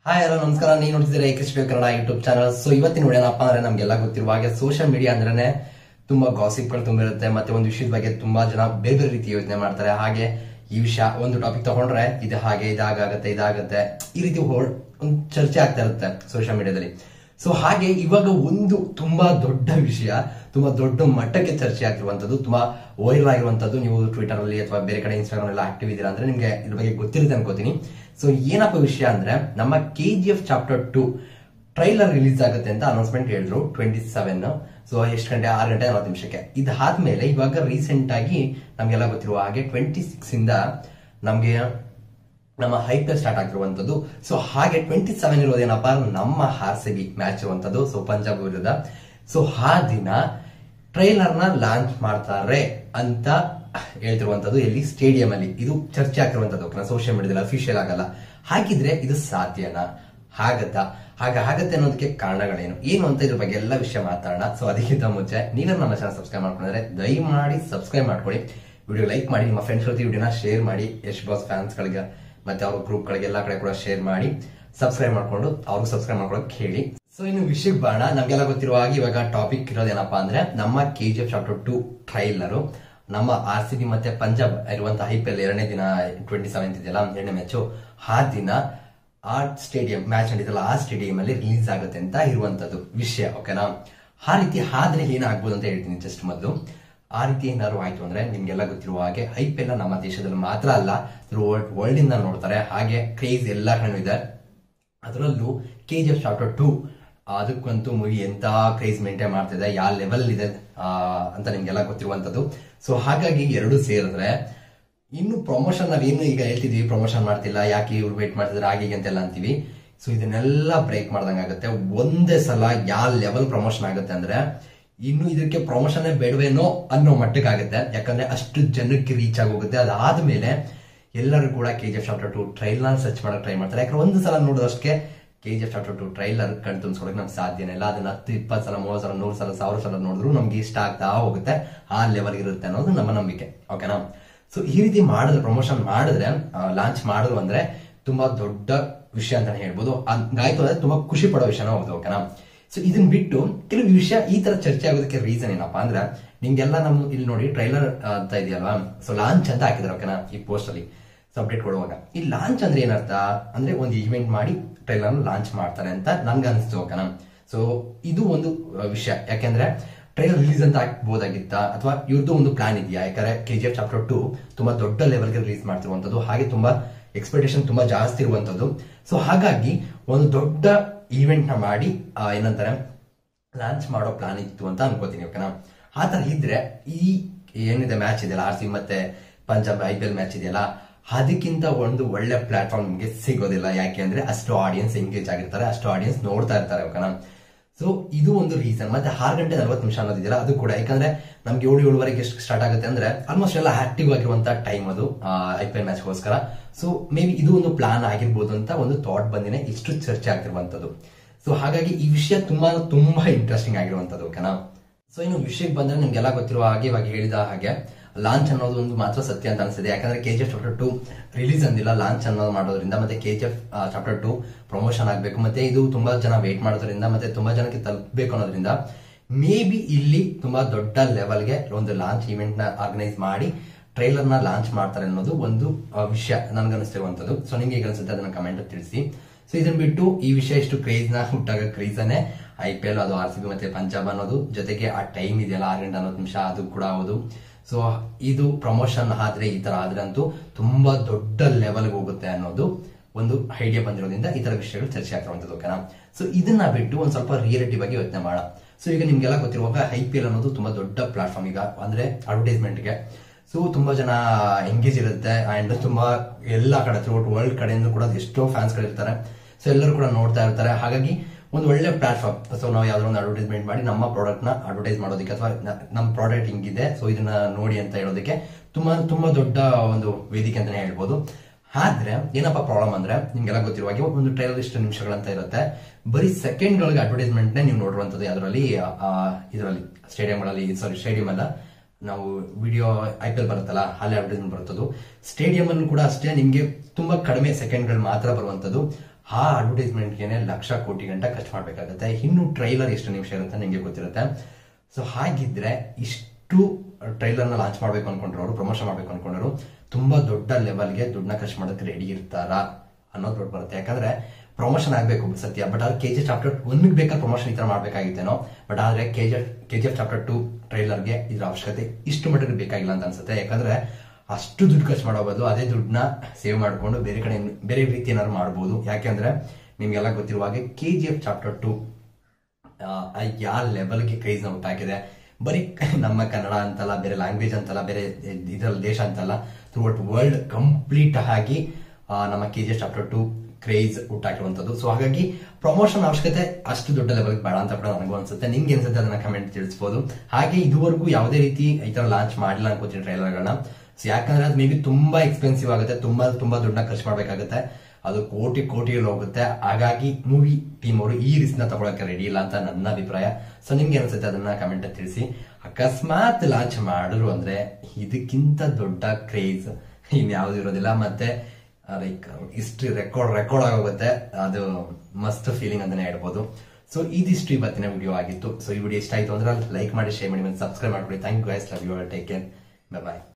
hi hello ನಮಸ್ಕಾರ ನೀವು ನೋಡ್ತಿದ್ದೀರಾ Krishna Kannada YouTube channel so ಇವತ್ತಿನ ವಿಡಿಯೋ ಏನಪ್ಪಾ ಅಂದ್ರೆ ನಮ್ಗೆಲ್ಲ ಗೊತ್ತಿರುವ ಹಾಗೆ ಸೋಷಿಯಲ್ ಮೀಡಿಯಾ ಅಂದ್ರೇನೆ ತುಂಬಾ ಗಾಸಿಪ್ಗಳು ತುಂಬಿರುತ್ತೆ ಮತ್ತೆ ಒಂದು ವಿಷಯದ ಬಗ್ಗೆ ತುಂಬಾ ಜನ ಬೇರೆ ಬೇರೆ ರೀತಿ ಯೋಚನೆ ಮಾಡ್ತಾರೆ ಹಾಗೆ ಈ ವಿಷಯ ಒಂದು ಟಾಪಿಕ್ ತಗೊಂಡ್ರೆ ಇದು ಹಾಗೆ ಇದಾಗತ್ತೆ ಇದಾಗತ್ತೆ ಈ ರೀತಿ ಹೊಳ್- ಒಂದು ಚರ್ಚೆ ಆಗ್ತಾ ಇರುತ್ತೆ ಸೋಷಿಯಲ್ ಮೀಡಿಯಾದಲ್ಲಿ ಸೊ ಹಾಗೆ ಇವಾಗ ಒಂದು ತುಂಬಾ ದೊಡ್ಡ ವಿಷಯ ತುಂಬಾ ದೊಡ್ಡ ಮಟ್ಟಕ್ಕೆ ಚರ್ಚೆ ಆಗಿರುವಂತದ್ದು ತುಂಬಾ ವೈರಲ್ ಆಗಿರುವಂತದ್ದು ನೀವು ಟ್ವಿಟರ್ ಅಲ್ಲಿ ಅಥವಾ ಬೇರೆ ಕಡೆ ಇನ್ಸ್ಟಾಗ್ರಾಮ್ ಎಲ್ಲ ಆಕ್ಟಿವ್ ಇದ್ದೀರಾ ಅಂದ್ರೆ ನಿಮ್ಗೆ ಇದ್ರ ಬಗ್ಗೆ ಗೊತ್ತಿರುತ್ತೆ ಅನ್ಕೋತೀನಿ ಸೊ ಏನಪ್ಪ ವಿಷಯ ಅಂದ್ರೆ ನಮ್ಮ K G F chapter two trailer release ಆಗುತ್ತೆ ಅಂತ ಅನೌನ್ಸ್ಮೆಂಟ್ ಹೇಳಿದ್ರು ಟ್ವೆಂಟಿ ಸೆವೆನ್ ಸೊ ಎಷ್ಟು ಗಂಟೆ ಆರು ಗಂಟೆ ನಲವತ್ತು ನಿಮಿಷಕ್ಕೆ ಇದಾದ್ಮೇಲೆ ಇವಾಗ ರೀಸೆಂಟ್ ಆಗಿ ನಮ್ಗೆಲ್ಲ ಗೊತ್ತಿರುವ ಹಾಗೆ ಟ್ವೆಂಟಿ ಸಿಕ್ಸ್ ಇಂದ ನಮ್ಗೆ ನಮ್ಮ ಹೈಪ್ ಸ್ಟಾರ್ಟ್ ಆಗಿರುವಂತದ್ದು ಸೊ ಹಾಗೆ ಟ್ವೆಂಟಿ ಸೆವೆನ್ ಇರೋದೇನಪ್ಪ ನಮ್ಮ ಆರ್ ಸಿ ಬಿ ಮ್ಯಾಚ್ ಇರುವಂತದ್ದು ಸೊ ಪಂಜಾಬ್ ವಿರುದ್ಧ ಸೊ ಆ ದಿನ ಟ್ರೈಲರ್ ನ ಲಾಂಚ್ ಮಾಡ್ತಾರೆ ಅಂತ ಹೇಳ್ತಿರುವಂತದ್ದು ಎಲ್ಲಿ ಸ್ಟೇಡಿಯಂ ಅಲ್ಲಿ ಇದು ಚರ್ಚೆ ಆಗ್ತಿರುವಂತದ್ದು ಸೋಷಿಯಲ್ ಮೀಡಿಯಾದಲ್ಲಿ ಅಫಿಷಿಯಲ್ ಆಗಲ್ಲ ಹಾಗಿದ್ರೆ ಇದು ಸಾಧ್ಯನಾ ಆಗತ್ತಾ ಹಾಗ ಆಗತ್ತೆ ಅನ್ನೋದಕ್ಕೆ ಕಾರಣಗಳೇನು ಏನು ಅಂತ ಇದ್ರ ಬಗ್ಗೆ ಎಲ್ಲ ವಿಷಯ ಮಾತಾಡೋಣ ಸೊ ಅದಕ್ಕಿಂತ ಮುಂಚೆ ನೀನು ನಮ್ಮ ಚಾನಲ್ ಸಬ್ಸ್ಕ್ರೈಬ್ ಮಾಡ್ಕೊಂಡ್ರೆ ದಯಮಾಡಿ ಸಬ್ಸ್ಕ್ರೈಬ್ ಮಾಡ್ಕೊಳ್ಳಿ ವಿಡಿಯೋ ಲೈಕ್ ಮಾಡಿ ನಿಮ್ಮ ಫ್ರೆಂಡ್ಸ್ ಜೊತೆ ವಿಡಿಯೋನ ಶೇರ್ ಮಾಡಿ ಯಶ್ ಬಾಸ್ ಫ್ಯಾನ್ಸ್ ಗಳಿಗೆ ಮತ್ತೆ ಅವ್ರ ಗ್ರೂಪ್ ಗಳಿಗೆ ಎಲ್ಲ ಕಡೆ ಕೂಡ ಶೇರ್ ಮಾಡಿ ಸಬ್ಸ್ಕ್ರೈಬ್ ಮಾಡ್ಕೊಂಡು ಅವ್ರಿಗೆ ಸಬ್ಸ್ಕ್ರೈಬ್ ಮಾಡ್ಕೊಳಕ್ ಹೇಳಿ ಸೊ ಇನ್ನು ವಿಷಯಕ್ಕೆ ಬಾಣ ನಮ್ಗೆಲ್ಲ ಗೊತ್ತಿರುವ ಹಾಗೆ ಇವಾಗ ಟಾಪಿಕ್ ಇರೋದೇನಪ್ಪಾ ಅಂದ್ರೆ ನಮ್ಮ K G F chapter two trailer ನಮ್ಮ ಆರ್ ಸಿ ಬಿ ಮತ್ತೆ ಪಂಜಾಬ್ ಇರುವಂತಹ ಐ ಪಿ ಎಲ್ ಎರಡನೇ ದಿನ ಟ್ವೆಂಟಿ ಸೆವೆಂತ್ ಇದೆಯಲ್ಲ ಎರಡನೇ ಮ್ಯಾಚು ಆ ದಿನ ಆ ಸ್ಟೇಡಿಯಂ ಮ್ಯಾಚ್ ನಡೀತಲ್ಲ ಆ ಸ್ಟೇಡಿಯಂ ಅಲ್ಲಿ ರಿಲೀಸ್ ಆಗುತ್ತೆ ಅಂತ ಇರುವಂತದ್ದು ವಿಷಯ ಓಕೆನಾ ಆ ರೀತಿ ಆದ್ರೆ ಏನಾಗ್ಬೋದು ಅಂತ ಹೇಳ್ತೀನಿ ಜಸ್ಟ್ ಮೊದಲು ಆ ರೀತಿ ಏನಾದ್ರು ಆಯ್ತು ಅಂದ್ರೆ ನಿಮ್ಗೆಲ್ಲ ಗೊತ್ತಿರುವ ಹಾಗೆ ಐ ಪಿ ಎಲ್ ನಮ್ಮ ದೇಶದಲ್ಲಿ ಮಾತ್ರ ಅಲ್ಲ ವರ್ಲ್ಡ್ ಇಂದ ನೋಡ್ತಾರೆ ಹಾಗೆ ಕ್ರೇಜ್ ಎಲ್ಲ ಕಡೆ ಇದೆ ಅದರಲ್ಲೂ K G F chapter two ಅದಕ್ಕಂತೂ ಮೂವಿ ಎಂತ ಕ್ರೇಜ್ ಮೇಂಟೈನ್ ಮಾಡ್ತಿದೆ ಯಾವ ಲೆವೆಲ್ ಇದೆ ಆ, ಅಂತ ನಿಮ್ಗೆಲ್ಲ ಗೊತ್ತಿರುವಂತದ್ದು ಸೊ ಹಾಗಾಗಿ ಎರಡು ಸೇರಿದ್ರೆ ಇನ್ನು ಪ್ರಮೋಷನ್ ನಾವೇನು ಈಗ ಹೇಳ್ತಿದೀವಿ ಪ್ರಮೋಷನ್ ಮಾಡ್ತಿಲ್ಲ ಯಾಕೆ ಇವ್ರು ವೇಟ್ ಮಾಡ್ತಿದ್ರೆ ಹಾಗೆ ಹೀಗೆ ಅಂತೆಲ್ಲ ಅಂತೀವಿ ಸೊ ಇದನ್ನೆಲ್ಲ ಬ್ರೇಕ್ ಮಾಡ್ದಂಗ ಆಗುತ್ತೆ ಒಂದೇ ಸಲ ಯಾವ ಲೆವೆಲ್ ಪ್ರಮೋಷನ್ ಆಗುತ್ತೆ ಅಂದ್ರೆ ಇನ್ನು ಇದಕ್ಕೆ ಪ್ರಮೋಷನ್ ಬೇಡವೇನೋ ಅನ್ನೋ ಮಟ್ಟಕ್ಕೆ ಆಗುತ್ತೆ ಯಾಕಂದ್ರೆ ಅಷ್ಟು ಜನಕ್ಕೆ ರೀಚ್ ಆಗೋಗುತ್ತೆ ಅದಾದ್ಮೇಲೆ ಎಲ್ಲರೂ ಕೂಡ K G F chapter two trailer search ಮಾಡಕ್ ಟ್ರೈ ಮಾಡ್ತಾರೆ ಯಾಕಂದ್ರೆ ಒಂದು ಸಲ ನೋಡೋದಷ್ಟಕ್ಕೆ K G F chapter two trailer ಕಣ್ ತುಂಬಿಸ್ಕೊಳಕ್ ನಮ್ಗೆ ಸಾಧ್ಯನೇ ಇಲ್ಲ ಅದನ್ನ ಹತ್ತು ಇಪ್ಪತ್ತು ಸಲ ಮೂವತ್ತು ಸಲ ನೂರು ಸಲ ಸಾವಿರ ಸಲ ನೋಡಿದ್ರು ನಮ್ಗೆ ಇಷ್ಟ ಆಗ್ತಾ ಹೋಗುತ್ತೆ ಆ ಲೆವೆಲ್ ಇರುತ್ತೆ ಅನ್ನೋದು ನಮ್ಮ ನಂಬಿಕೆ ಓಕೆನಾ ಸೊ ಈ ರೀತಿ ಮಾಡಿದ್ರೆ ಪ್ರಮೋಷನ್ ಮಾಡಿದ್ರೆ ಲಾಂಚ್ ಮಾಡಿದ್ರು ಅಂದ್ರೆ ತುಂಬಾ ದೊಡ್ಡ ವಿಷಯ ಅಂತಾನೆ ಹೇಳ್ಬೋದು ಹಂಗಾಯ್ತು ಅಂದ್ರೆ ತುಂಬಾ ಖುಷಿ ಪಡೋ ವಿಷಯನ ಹೌದು ಓಕೆನಾ ಸೊ ಇದನ್ನ ಬಿಟ್ಟು ಕೆಲವು ವಿಷಯ ಈ ತರ ಚರ್ಚೆ ಆಗೋದಕ್ಕೆ ರೀಸನ್ ಏನಪ್ಪಾ ಅಂದ್ರೆ ನಿಮ್ಗೆಲ್ಲ ನಮ್ ಇಲ್ಲಿ ನೋಡಿ ಟ್ರೈಲರ್ ಅಂತ ಇದೆಯಲ್ವಾ ಸೊ ಲಾಂಚ್ ಅಂತ ಹಾಕಿದ್ರೆ ಓಕೆನಾ ಈ ಪೋಸ್ಟ್ ಅಲ್ಲಿ ಸೊ ಅಪ್ಡೇಟ್ ಕೊಡುವಾಗ ಈ ಲಾಂಚ್ ಅಂದ್ರೆ ಏನರ್ಥ ಅಂದ್ರೆ ಒಂದು ಇವೆಂಟ್ ಮಾಡಿ ಟ್ರೈಲರ್ ಲಾಂಚ್ ಮಾಡ್ತಾರೆ ಅಂತ ನನ್ಗೆ ಅನಿಸ್ತು ಓಕೆನಾ ಸೊ ಇದು ಒಂದು ಆ, ವಿಷಯ ಯಾಕೆಂದ್ರೆ ಟ್ರೈಲರ್ ರಿಲೀಸ್ ಅಂತ ಹಾಕ್ಬೋದಾಗಿತ್ತ ಅಥವಾ ಇವ್ರದ್ದು ಒಂದು ಪ್ಲಾನ್ ಇದೆಯಾ ಯಾಕಂದ್ರೆ K G F chapter two ತುಂಬಾ ದೊಡ್ಡ ಲೆವೆಲ್ಗೆ ರಿಲೀಸ್ ಮಾಡ್ತಿರುವಂತದ್ದು ಹಾಗೆ ತುಂಬಾ ಎಕ್ಸ್ಪೆಕ್ಟೇಷನ್ ತುಂಬಾ ಜಾಸ್ತಿ ಇರುವಂತದ್ದು ಸೊ ಹಾಗಾಗಿ ಒಂದು ದೊಡ್ಡ ಈವೆಂಟ್ ನ ಮಾಡಿ ಆ, ಏನಂತಾರೆ ಲಾಂಚ್ ಮಾಡೋ ಪ್ಲಾನ್ ಇತ್ತು ಅಂತ ಅನ್ಕೋತೀನಿ ಓಕೆನಾ ಆ ತರ ಇದ್ರೆ ಈ ಏನಿದೆ ಮ್ಯಾಚ್ ಇದೆಯಲ್ಲ ಆರ್ ಸಿ ಮತ್ತೆ Punjab I P L match ಇದೆಯಲ್ಲ ಅದಕ್ಕಿಂತ ಒಂದು ಒಳ್ಳೆ ಪ್ಲಾಟ್ಫಾರ್ಮ್ ನಿಮಗೆ ಸಿಗೋದಿಲ್ಲ ಯಾಕೆ ಅಂದ್ರೆ ಅಷ್ಟು ಆಡಿಯನ್ಸ್ ಎಂಗೇಜ್ ಆಗಿರ್ತಾರೆ ಅಷ್ಟು ಆಡಿಯನ್ಸ್ ನೋಡ್ತಾ ಇರ್ತಾರೆ ಓಕೆನಾ ಸೊ ಇದು ಒಂದು ರೀಸನ್ ಮತ್ತೆ ಆರು ಗಂಟೆ ನಲ್ವತ್ತು ನಿಮಿಷ ಅನ್ನೋದಿದೆಯಲ್ಲ ಅದು ಕೂಡ ಯಾಕಂದ್ರೆ ನಮ್ಗೆ ಏಳು ಏಳುವರೆಗೆ ಎಷ್ಟು ಸ್ಟಾರ್ಟ್ ಆಗುತ್ತೆ ಅಂದ್ರೆ ಆಲ್ಮೋಸ್ಟ್ ಎಲ್ಲ ಆಕ್ಟಿವ್ ಆಗಿರುವಂತ ಟೈಮ್ ಅದು ಐ ಪಿ ಎಲ್ ಮ್ಯಾಚ್ಗೋಸ್ಕರ ಸೊ ಮೇ ಬಿ ಇದು ಒಂದು ಪ್ಲಾನ್ ಆಗಿರ್ಬೋದು ಅಂತ ಒಂದು ಥಾಟ್ ಬಂದಿನೇ ಇಷ್ಟು ಚರ್ಚೆ ಆಗ್ತಿರುವಂತದ್ದು ಸೊ ಹಾಗಾಗಿ ಈ ವಿಷಯ ತುಂಬಾ ತುಂಬಾ ಇಂಟ್ರೆಸ್ಟಿಂಗ್ ಆಗಿರುವಂತದ್ದು ಓಕೆನಾ ಸೊ ಇನ್ನು ವಿಷಯಕ್ಕೆ ಬಂದ್ರೆ ನಿಮ್ಗೆಲ್ಲ ಗೊತ್ತಿರುವ ಹಾಗೆ ಇವಾಗ ಹೇಳಿದ ಹಾಗೆ ಲಾಂಚ್ ಅನ್ನೋದು ಒಂದು ಮಾತ್ರ ಸತ್ಯ ಅಂತ ಅನ್ಸುತ್ತೆ ಯಾಕಂದ್ರೆ K G F chapter two release ಅಂದಿಲ್ಲ ಲಾಂಚ್ ಅನ್ನೋದು ಮಾಡೋದ್ರಿಂದ ಮತ್ತೆ K G F chapter two promotion ಆಗಬೇಕು ಮತ್ತೆ ಇದು ತುಂಬಾ ಜನ ವೇಟ್ ಮಾಡೋದ್ರಿಂದ ಮತ್ತೆ ತುಂಬಾ ಜನಕ್ಕೆ ತಲುಪಬೇಕು ಅನ್ನೋದ್ರಿಂದ ಮೇ ಬಿ ಇಲ್ಲಿ ತುಂಬಾ ದೊಡ್ಡ ಲೆವೆಲ್ಗೆ ಒಂದು ಲಾಂಚ್ ಇವೆಂಟ್ ನ ಆರ್ಗನೈಸ್ ಮಾಡಿ ಟ್ರೈಲರ್ ನ ಲಾಂಚ್ ಮಾಡ್ತಾರೆ ಅನ್ನೋದು ಒಂದು ಆ, ವಿಷಯ ನನ್ಗನ್ನಿಸ್ತಿರುವಂತದ್ದು ಸೊ ನಿಮ್ಗೆ ಈಗ ಅನ್ಸುತ್ತೆ ಅದನ್ನ ಕಮೆಂಟ್ ತಿಳಿಸಿ ಸೊ ಇದನ್ನ ಬಿಟ್ಟು ಈ ವಿಷಯ ಇಷ್ಟು ಕ್ರೇಜ್ ನ ಹುಟ್ಟಾಗ ಕ್ರೇಜನೇ ಐ ಪಿ ಎಲ್ ಅದು ಆರ್ ಸಿ ಬಿ ಮತ್ತೆ ಪಂಜಾಬ್ ಅನ್ನೋದು ಜೊತೆಗೆ ಆ ಟೈಮ್ ಇದೆಯಲ್ಲ ಆರು ಗಂಟೆ ನಲವತ್ತು ನಿಮಿಷ ಅದು ಕೂಡ ಹೌದು ಸೊ ಇದು ಪ್ರಮೋಷನ್ ಆದ್ರೆ ಈ ತರ ಆದ್ರೆ ಅಂತೂ ತುಂಬಾ ದೊಡ್ಡ ಲೆವೆಲ್ಗೆ ಹೋಗುತ್ತೆ ಅನ್ನೋದು ಒಂದು ಐಡಿಯಾ ಬಂದಿರೋದ್ರಿಂದ ಈ ತರ ವಿಷಯಗಳು ಚರ್ಚೆ ಆಗ್ತಿರುವಂತದ್ದು ಓಕೆನಾ ಸೊ ಇದನ್ನ ಬಿಟ್ಟು ಒಂದ್ ಸ್ವಲ್ಪ ರಿಯಾಲಿಟಿ ಬಗ್ಗೆ ಯೋಚನೆ ಮಾಡ ಸೊ ಈಗ ನಿಮ್ಗೆಲ್ಲ ಗೊತ್ತಿರುವಾಗ ಐ ಪಿ ಎಲ್ ಅನ್ನೋದು ತುಂಬಾ ದೊಡ್ಡ ಪ್ಲಾಟ್ಫಾರ್ಮ್ ಈಗ ಅಂದ್ರೆ ಅಡ್ವರ್ಟೈಸ್ಮೆಂಟ್ಗೆ ಸೊ ತುಂಬಾ ಜನ ಎಂಗೇಜ್ ಇರುತ್ತೆ ಅಂಡ್ ತುಂಬಾ ಎಲ್ಲಾ ಕಡೆ ಥ್ರೂಟ್ ವರ್ಲ್ಡ್ ಕಡೆಯಿಂದ ಕೂಡ ಎಷ್ಟೋ ಫ್ಯಾನ್ಸ್ ಗಳಿರ್ತಾರೆ ಸೊ ಎಲ್ಲರೂ ಕೂಡ ನೋಡ್ತಾ ಇರ್ತಾರೆ ಹಾಗಾಗಿ ಒಂದು ಒಳ್ಳೆ ಪ್ಲಾಟ್ಫಾರ್ಮ್ ಸೊ ನಾವು ಯಾವ್ದಾದ್ರು ಒಂದು ಅಡ್ವರ್ಟೈಸ್ಮೆಂಟ್ ಮಾಡಿ ನಮ್ಮ ಪ್ರಾಡಕ್ಟ್ ನ ಅಡ್ವರ್ಟೈಸ್ ಮಾಡೋದಕ್ಕೆ ಅಥವಾ ನ- ನಮ್ಮ ಪ್ರಾಡಕ್ಟ್ ಹಿಂಗಿದೆ ಸೊ ಇದನ್ನ ನೋಡಿ ಅಂತ ಹೇಳೋದಕ್ಕೆ ತುಂಬಾ ತುಂಬಾ ದೊಡ್ಡ ಒಂದು ವೇದಿಕೆ ಅಂತಾನೆ ಹೇಳ್ಬೋದು ಆದ್ರೆ ಏನಪ್ಪಾ ಪ್ರಾಬ್ಲಮ್ ಅಂದ್ರೆ ನಿಮ್ಗೆಲ್ಲ ಗೊತ್ತಿರುವ ಹಾಗೆ ಒಂದು ಟ್ರೈಲರ್ ಇಷ್ಟು ನಿಮಿಷಗಳಂತ ಇರುತ್ತೆ ಬರೀ ಸೆಕೆಂಡ್ ಗಳಿಗೆ ಅಡ್ವರ್ಟೈಸ್ಮೆಂಟ್ ನೇ ನೀವು ನೋಡುವಂತದ್ದು ಯಾವ್ದ್ರಲ್ಲಿ ಇದರಲ್ಲಿ ಸ್ಟೇಡಿಯಂಗಳಲ್ಲಿ ಸಾರಿ ಸ್ಟೇಡಿಯಂ ಅಲ್ಲ ನಾವು ವಿಡಿಯೋ ಐ ಪಿ ಎಲ್ ಬರುತ್ತಲ್ಲ ಅಲ್ಲಿ ಅಡ್ವರ್ಟೈಸ್ಮೆಂಟ್ ಬರುತ್ತದು ಸ್ಟೇಡಿಯಂ ಅಲ್ಲೂ ಕೂಡ ಅಷ್ಟೇ ನಿಮ್ಗೆ ತುಂಬಾ ಕಡಿಮೆ ಸೆಕೆಂಡ್ಗಳು ಮಾತ್ರ ಬರುವಂತದ್ದು ಆ ಅಡ್ವರ್ಟೈಸ್ಮೆಂಟ್ಗೆ ಲಕ್ಷ ಕೋಟಿ ಗಂಟೆ ಖರ್ಚು ಮಾಡಬೇಕಾಗುತ್ತೆ ಇನ್ನು ಟ್ರೈಲರ್ ಎಷ್ಟು ನಿಮಿಷ ಇರುತ್ತೆ ನಿಮಗೆ ಗೊತ್ತಿರುತ್ತೆ ಸೊ ಹಾಗಿದ್ರೆ ಇಷ್ಟು ಟ್ರೈಲರ್ನ ಲಾಂಚ್ ಮಾಡಬೇಕು ಅನ್ಕೊಂಡ್ರು ಪ್ರಮೋಷನ್ ಮಾಡಬೇಕು ಅನ್ಕೊಂಡ್ರು ತುಂಬಾ ದೊಡ್ಡ ಲೆವೆಲ್ಗೆ ದುಡ್ಡನ್ನ ಖರ್ಚು ಮಾಡೋದಕ್ಕೆ ರೆಡಿ ಇರ್ತಾರಾ ಅನ್ನೋದು ದೊಡ್ಡ ಬರುತ್ತೆ ಯಾಕಂದ್ರೆ ಪ್ರಮೋಷನ್ ಆಗಬೇಕು ಸತ್ಯ ಬಟ್ ಆದ್ರೆ ಕೆ ಜಿ ಎಫ್ ಚಾಪ್ಟರ್ ಒನ್ಗೆ ಬೇಕಾದ್ರೆ ಪ್ರಮೋಷನ್ ಈ ತರ ಮಾಡ್ಬೇಕಾಗಿತ್ತೇನೋ ಬಟ್ ಆದ್ರೆ K G F K G F chapter two ಟ್ರೈಲರ್ಗೆ ಇದ್ರ ಅವಶ್ಯಕತೆ ಇಷ್ಟು ಮಟ್ಟಿಗೆ ಬೇಕಾಗಿಲ್ಲ ಅಂತ ಅನ್ಸುತ್ತೆ ಯಾಕಂದ್ರೆ ಅಷ್ಟು ದುಡ್ಡು ಖರ್ಚು ಮಾಡೋ ಬದಲು ಅದೇ ದುಡ್ಡನ್ನ ಸೇವ್ ಮಾಡ್ಕೊಂಡು ಬೇರೆ ಕಡೆ ಬೇರೆ ರೀತಿ ಏನಾದ್ರು ಮಾಡ್ಬೋದು ಯಾಕೆಂದ್ರೆ ನಿಮ್ಗೆಲ್ಲ ಗೊತ್ತಿರುವ ಹಾಗೆ K G F chapter two ಯಾವ ಲೆವೆಲ್ಗೆ ಕ್ರೈಸ್ ನ ಉಂಟಾಕಿದೆ ಬರೀ ನಮ್ಮ ಕನ್ನಡ ಅಂತಲ್ಲ ಬೇರೆ ಲ್ಯಾಂಗ್ವೇಜ್ ಅಂತಲ್ಲ ಬೇರೆ ಇದರಲ್ಲಿ ದೇಶ ಅಂತಲ್ಲ ಥ್ರೂ ಔಟ್ ವರ್ಲ್ಡ್ ಕಂಪ್ಲೀಟ್ ಆಗಿ ಆ, ನಮ್ಮ K G F chapter two craze ಹುಟ್ಟಾಕಿರುವಂತದ್ದು ಸೊ ಹಾಗಾಗಿ ಪ್ರಮೋಷನ್ ಅವಶ್ಯಕತೆ ಅಷ್ಟು ದೊಡ್ಡ ಲೆವೆಲ್ ಬೇಡ ಅಂತ ಕೂಡ ನನಗೂ ಅನ್ಸುತ್ತೆ ನಿಮ್ಗೆ ಅನ್ಸುತ್ತೆ ಅದನ್ನ ಕಮೆಂಟ್ ತಿಳಿಸಬಹುದು ಹಾಗೆ ಇದುವರೆಗೂ ಯಾವುದೇ ರೀತಿ ಈ ತರ ಲಾಂಚ್ ಮಾಡಿಲ್ಲ ಅನ್ಕೋತೀನಿ ಟ್ರೈಲರ್ಗಳನ್ನ ಸೊ ಯಾಕಂದ್ರೆ ಅದು ಮೇ ಬಿ ತುಂಬಾ ಎಕ್ಸ್ಪೆನ್ಸಿವ್ ಆಗುತ್ತೆ ತುಂಬಾ ತುಂಬಾ ದುಡ್ಡನ್ನ ಖರ್ಚು ಮಾಡ್ಬೇಕಾಗುತ್ತೆ ಅದು ಕೋಟಿ ಕೋಟಿಯಲ್ಲಿ ಹೋಗುತ್ತೆ ಹಾಗಾಗಿ ಮೂವಿ ಟೀಮ್ ಅವರು ಈ ರಿಸ್ಕ್ ನ ತಗೊಳಕ್ಕೆ ರೆಡಿ ಇಲ್ಲ ಅಂತ ನನ್ನ ಅಭಿಪ್ರಾಯ ಸೊ ನಿಮ್ಗೆ ಅನ್ಸುತ್ತೆ ಅದನ್ನ ಕಮೆಂಟ್ ತಿಳಿಸಿ ಅಕಸ್ಮಾತ್ ಲಾಂಚ್ ಮಾಡಿದ್ರು ಅಂದ್ರೆ ಇದಕ್ಕಿಂತ ದೊಡ್ಡ ಕ್ರೇಜ್ ಇನ್ಯಾವ್ದು ಇರೋದಿಲ್ಲ ಮತ್ತೆ ಲೈಕ್ ಹಿಸ್ಟ್ರಿ ರೆಕಾರ್ಡ್ ರೆಕಾರ್ಡ್ ಆಗೋಗುತ್ತೆ ಅದು ಮಸ್ತ್ ಫೀಲಿಂಗ್ ಅಂತಾನೆ ಹೇಳ್ಬೋದು ಸೊ ಇದಿಷ್ಟು ಇವತ್ತಿನ ವಿಡಿಯೋ ಆಗಿತ್ತು ಸೊ ಈ ವಿಡಿಯೋ ಇಷ್ಟ ಆಯ್ತು ಅಂದ್ರೆ ಲೈಕ್ ಮಾಡಿ ಶೇರ್ ಮಾಡಿ ಮತ್ತೆ ಸಬ್ಸ್ಕ್ರೈಬ್ ಮಾಡ್ಕೊಳ್ಳಿ thank you guys love you take care bye bye